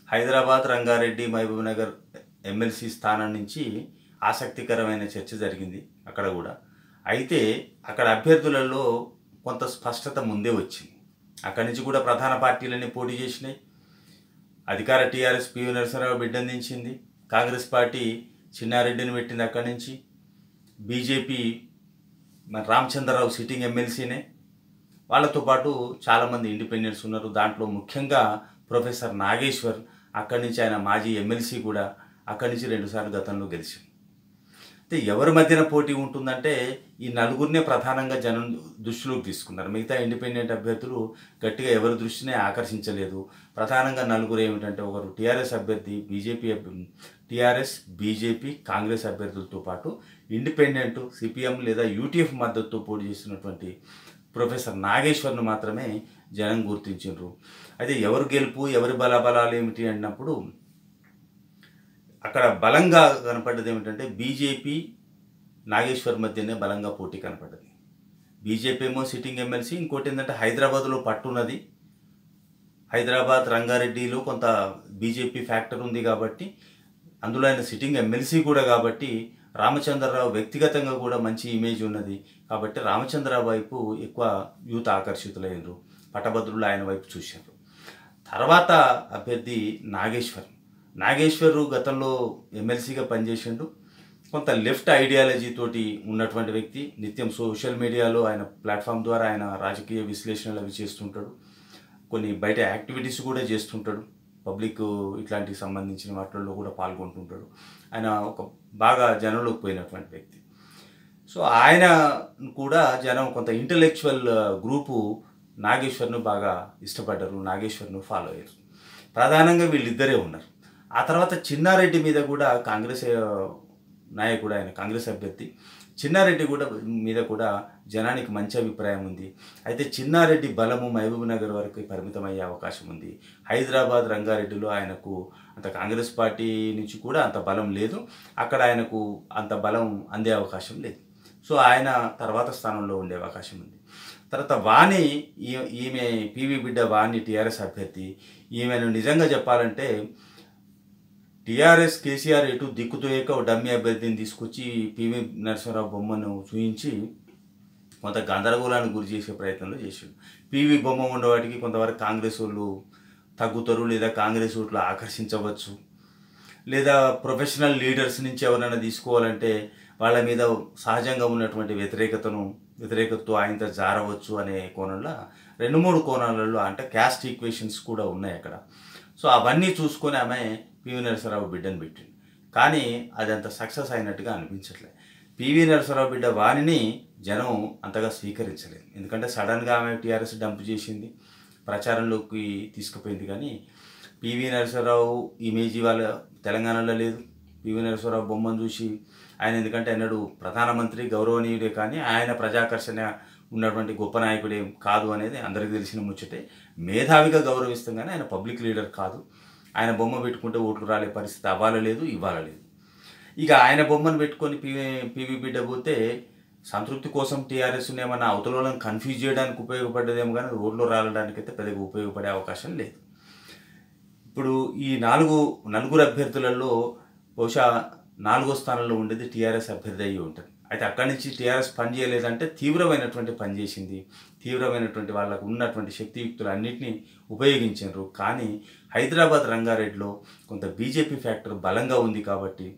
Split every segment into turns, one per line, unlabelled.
Hyderabad Rangareddy Mahabub Nagar MLC స్థానం నుంచి ఆసక్తికరమైన చర్చ జరిగింది అక్కడ కూడా అయితే అక్కడ అభ్యర్థులలో కొంత స్పష్టత ముందే వచ్చింది అక్కడి నుంచి కూడా ప్రధాన పార్టీలన్నీ పోటీ చేసినాయి అధికార టీఆర్ఎస్ పివి నరసింహరావు బిడ్డందించింది కాంగ్రెస్ పార్టీ చిన్నారెడ్డిని పెట్టింది అక్కడి నుంచి బీజేపీ మరి రామచంద్రరావు సిట్టింగ్ ఎమ్మెల్సీనే వాళ్ళతో పాటు చాలామంది ఇండిపెండెంట్స్ ఉన్నారు దాంట్లో ముఖ్యంగా ప్రొఫెసర్ నాగేశ్వర్ అక్కడి నుంచి ఆయన మాజీ ఎమ్మెల్సీ కూడా అక్కడి నుంచి రెండుసార్లు గతంలో గెలిచారు అయితే ఎవరి మధ్యన పోటీ ఉంటుందంటే ఈ నలుగురినే ప్రధానంగా జనం దృష్టిలోకి తీసుకున్నారు మిగతా ఇండిపెండెంట్ అభ్యర్థులు గట్టిగా ఎవరి దృష్టినే ఆకర్షించలేదు ప్రధానంగా నలుగురు ఏమిటంటే ఒకరు టీఆర్ఎస్ అభ్యర్థి బీజేపీ టీఆర్ఎస్ బీజేపీ కాంగ్రెస్ అభ్యర్థులతో పాటు ఇండిపెండెంట్ సిపిఎం లేదా యూటీఎఫ్ మద్దతుతో పోటీ చేస్తున్నటువంటి ప్రొఫెసర్ నాగేశ్వర్ను మాత్రమే జనం గుర్తించారు అయితే ఎవరు గెలుపు ఎవరి బలబలాలు ఏమిటి అన్నప్పుడు అక్కడ బలంగా కనపడ్డది ఏమిటంటే బీజేపీ నాగేశ్వర్ మధ్యనే బలంగా పోటీ కనపడ్డది బీజేపీ ఏమో సిట్టింగ్ ఎమ్మెల్సీ ఇంకోటి ఏంటంటే హైదరాబాద్లో పట్టున్నది హైదరాబాద్ రంగారెడ్డిలో కొంత బీజేపీ ఫ్యాక్టర్ ఉంది కాబట్టి అందులో ఆయన సిట్టింగ్ ఎమ్మెల్సీ కూడా కాబట్టి రామచంద్రరావు వ్యక్తిగతంగా కూడా మంచి ఇమేజ్ ఉన్నది కాబట్టి రామచంద్రరావు వైపు ఎక్కువ యూత్ ఆకర్షితులైనరు పట్టభద్రులు ఆయన వైపు చూశారు తర్వాత అభ్యర్థి నాగేశ్వర్ నాగేశ్వరు గతంలో ఎమ్మెల్సీగా పనిచేసిండు కొంత లెఫ్ట్ ఐడియాలజీ తోటి ఉన్నటువంటి వ్యక్తి నిత్యం సోషల్ మీడియాలో ఆయన ప్లాట్ఫామ్ ద్వారా ఆయన రాజకీయ విశ్లేషణలు అవి చేస్తుంటాడు కొన్ని బయట యాక్టివిటీస్ కూడా చేస్తుంటాడు పబ్లిక్ ఇట్లాంటికి సంబంధించిన వాటిల్లో కూడా పాల్గొంటుంటాడు ఆయన ఒక బాగా జనంలోకి పోయినటువంటి వ్యక్తి సో ఆయన కూడా జనం కొంత ఇంటలెక్చువల్ గ్రూపు నాగేశ్వర్ను బాగా ఇష్టపడ్డారు నాగేశ్వర్ను ఫాలో అయ్యారు ప్రధానంగా వీళ్ళిద్దరే ఉన్నారు ఆ తర్వాత చిన్నారెడ్డి మీద కూడా కాంగ్రెస్ ఆ, నాయకుడు ఆయన కాంగ్రెస్ అభ్యర్థి చిన్నారెడ్డి కూడా మీద కూడా జనానికి మంచి అభిప్రాయం ఉంది అయితే చిన్నారెడ్డి బలము మహబూబ్ నగర్ వరకు పరిమితమయ్యే అవకాశం ఉంది హైదరాబాద్ రంగారెడ్డిలో ఆయనకు అంత కాంగ్రెస్ పార్టీ నుంచి కూడా అంత బలం లేదు అక్కడ ఆయనకు అంత బలం అందే అవకాశం లేదు సో ఆయన తర్వాత స్థానంలో ఉండే అవకాశం ఉంది తర్వాత వాణి ఈ- ఈమె పివి బిడ్డ వాణి టీఆర్ఎస్ అభ్యర్థి ఈమెను నిజంగా చెప్పాలంటే టీఆర్ఎస్ కేసీఆర్ ఎటు దిక్కుతోయక ఓ డమ్మీ అభ్యర్థిని తీసుకొచ్చి పివి నరసింహరావు బొమ్మను చూయించి కొంత గందరగోళానికి గురి చేసే ప్రయత్నంలో చేసాడు పివి బొమ్మ ఉండవాటికి కొంతవరకు కాంగ్రెస్ వాళ్ళు తగ్గుతారు లేదా కాంగ్రెస్ ఓట్లు ఆకర్షించవచ్చు లేదా ప్రొఫెషనల్ లీడర్స్ నుంచి ఎవరైనా తీసుకోవాలంటే వాళ్ళ మీద సహజంగా ఉన్నటువంటి వ్యతిరేకతను వ్యతిరేకతతో ఆయనతో జారవచ్చు అనే కోణంలో రెండు మూడు కోణాలలో అంటే క్యాస్ట్ ఈక్వేషన్స్ కూడా ఉన్నాయి అక్కడ సో అవన్నీ చూసుకొని ఆమె పివి నరసరావు బిడ్డను పెట్టింది కానీ అది అంత సక్సెస్ అయినట్టుగా అనిపించట్లే పివి నరసరావు బిడ్డ వాణిని జనం అంతగా స్వీకరించలేదు ఎందుకంటే సడన్గా ఆమె టీఆర్ఎస్ డంప్ చేసింది ప్రచారంలోకి తీసుకుపోయింది కానీ పివి నరసింహరావు ఇమేజ్ వాళ్ళ తెలంగాణలో లేదు పివి నరసింహరావు బొమ్మను చూసి ఆయన ఎందుకంటే అన్నాడు ప్రధానమంత్రి గౌరవనీయుడే కానీ ఆయన ప్రజాకర్షణ ఉన్నటువంటి గొప్ప నాయకుడేం కాదు అనేది అందరికీ తెలిసిన ముచ్చటే మేధావిగా గౌరవిస్తాం కానీ ఆయన పబ్లిక్ లీడర్ కాదు ఆయన బొమ్మ పెట్టుకుంటే ఓట్లు రాలే పరిస్థితి అవ్వాల లేదు ఇవ్వాల లేదు ఇక ఆయన బొమ్మను పెట్టుకొని పివి పివి బిడ్డ పోతే సంతృప్తి కోసం టీఆర్ఎస్ ఏమన్నా అవతలను కన్ఫ్యూజ్ చేయడానికి ఉపయోగపడ్డదేమో కానీ ఓట్లు రాలడానికి అయితే పెద్దగా ఉపయోగపడే అవకాశం లేదు ఇప్పుడు ఈ నాలుగు నలుగురు అభ్యర్థులలో బహుశా నాలుగో స్థానంలో ఉండేది టీఆర్ఎస్ అభ్యర్థి అయ్యి ఉంటుంది అయితే అక్కడి నుంచి టీఆర్ఎస్ పని చేయలేదంటే తీవ్రమైనటువంటి పని చేసింది తీవ్రమైనటువంటి వాళ్ళకు ఉన్నటువంటి శక్తియుక్తులు అన్నింటినీ ఉపయోగించారు కానీ హైదరాబాద్ రంగారెడ్డిలో కొంత బీజేపీ ఫ్యాక్టర్ బలంగా ఉంది కాబట్టి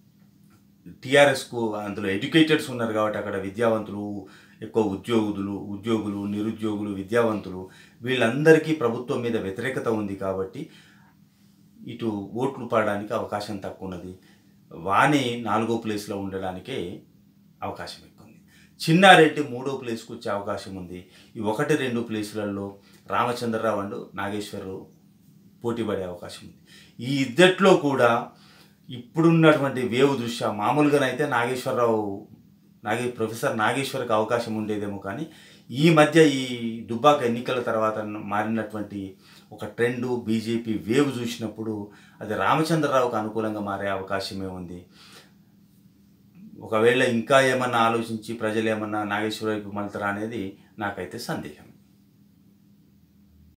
టీఆర్ఎస్కు అందులో ఎడ్యుకేటెడ్స్ ఉన్నారు కాబట్టి అక్కడ విద్యావంతులు ఎక్కువ ఉద్యోగులు ఉద్యోగులు నిరుద్యోగులు విద్యావంతులు వీళ్ళందరికీ ప్రభుత్వం మీద వ్యతిరేకత ఉంది కాబట్టి ఇటు ఓట్లు పడడానికి అవకాశం తక్కువ ఉన్నది వాణి నాలుగో ప్లేస్లో ఉండడానికే అవకాశం ఎక్కువ ఉంది చిన్నారెడ్డి మూడో ప్లేస్కి వచ్చే అవకాశం ఉంది ఈ ఒకటి రెండు ప్లేసులలో రామచంద్రరావు అండ్ నాగేశ్వరరావు పోటీ పడే అవకాశం ఉంది ఈ ఇద్దట్లో కూడా ఇప్పుడున్నటువంటి వేవ్ దృష్ట్యా మామూలుగానైతే నాగేశ్వరరావు నాగే ప్రొఫెసర్ నాగేశ్వర్కి అవకాశం ఉండేదేమో కానీ ఈ మధ్య ఈ దుబ్బాక ఎన్నికల తర్వాత మారినటువంటి ఒక ట్రెండ్ బీజేపీ వేవ్ చూసినప్పుడు అది రామచంద్రరావుకు అనుకూలంగా మారే అవకాశమే ఉంది ఒకవేళ ఇంకా ఏమన్నా ఆలోచించి ప్రజలు ఏమన్నా నాగేశ్వర వైపు మలుతారా అనేది నాకైతే సందేహం